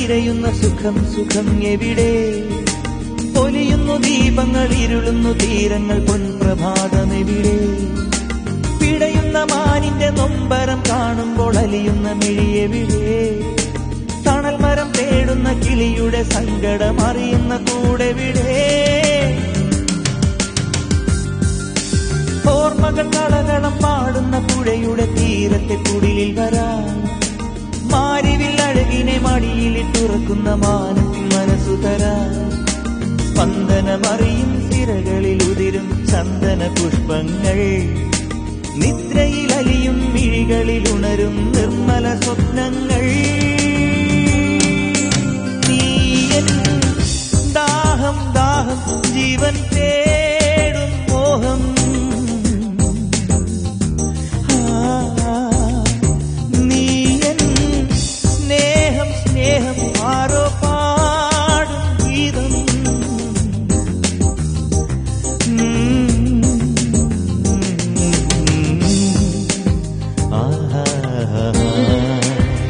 തിരയുന്ന സുഖം സുഖം എവിടെ പൊലിയുന്നു ദീപങ്ങൾ ഇരുളുന്നു തീരങ്ങൾ പൊൻപ്രഭാതം എവിടെ പിടയുന്ന മാനിന്റെ നൊമ്പരം കാണുമ്പോൾ അലിയുന്ന മിഴിയെവിടെ തണൽ മരം തേടുന്ന കിളിയുടെ സങ്കടം അറിയുന്ന കൂടെവിടെ ഓർമ്മകൾ കളകളം പാടുന്ന പുഴയുടെ തീരത്തെ കുടിലിൽ വരാൻ മാരിവിൽ അഴകിനെ മടിയിലിട്ടുറക്കുന്ന മാനത്തിൽ മനസ്സു തരാൻ സ്പന്ദനമറിയും തിരകളിൽ ഉതിരും ചന്ദന പുഷ്പങ്ങൾ നിദ്രയിൽ അലിയും മിഴികളിൽ ഉണരും നിർമ്മല സ്വപ്നങ്ങൾ നീയൻ ദാഹം ദാഹം ജീവൻ തേടും മോഹം ആ, നീയൻ സ്നേഹം സ്നേഹം ആരോ പാടും ഗീതം ആഹാ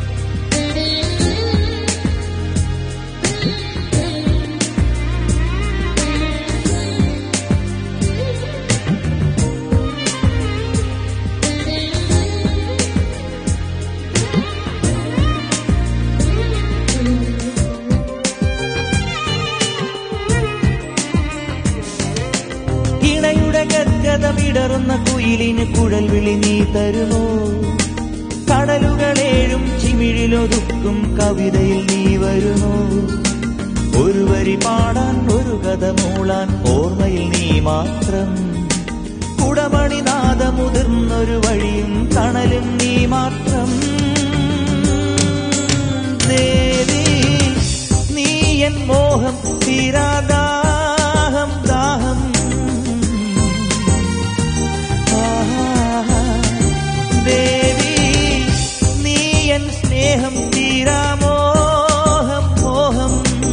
ഇണയുടെ ഗദ്ഗതമിടറുന്ന കുയിലിന് കുഴൽ വിളി നീ തരുമോ കടലുകളേഴും ചിമിഴിലൊതുക്കും കവിതയിൽ നീ വരുമോ ഒരു വരി പാടാൻ ഒരു കഥ മൂളാൻ ഓർമ്മയിൽ നീ മാത്രം കുടമണിനാഥമുതിർന്നൊരു വഴിയും തണലും നീ മാത്രം ദേവി നീ എൻ മോഹം തീരാദാഹം ദാഹം ആഹാ. ദേവി നീ എൻ സ്നേഹം തീരാമോഹം മോഹം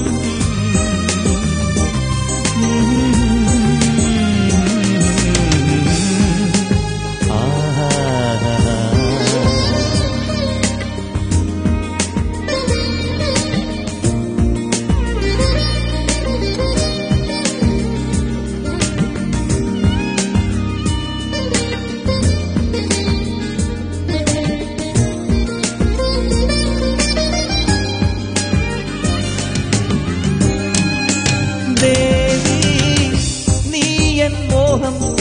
ആഹാ ദേവി നീ എൻ മോഹം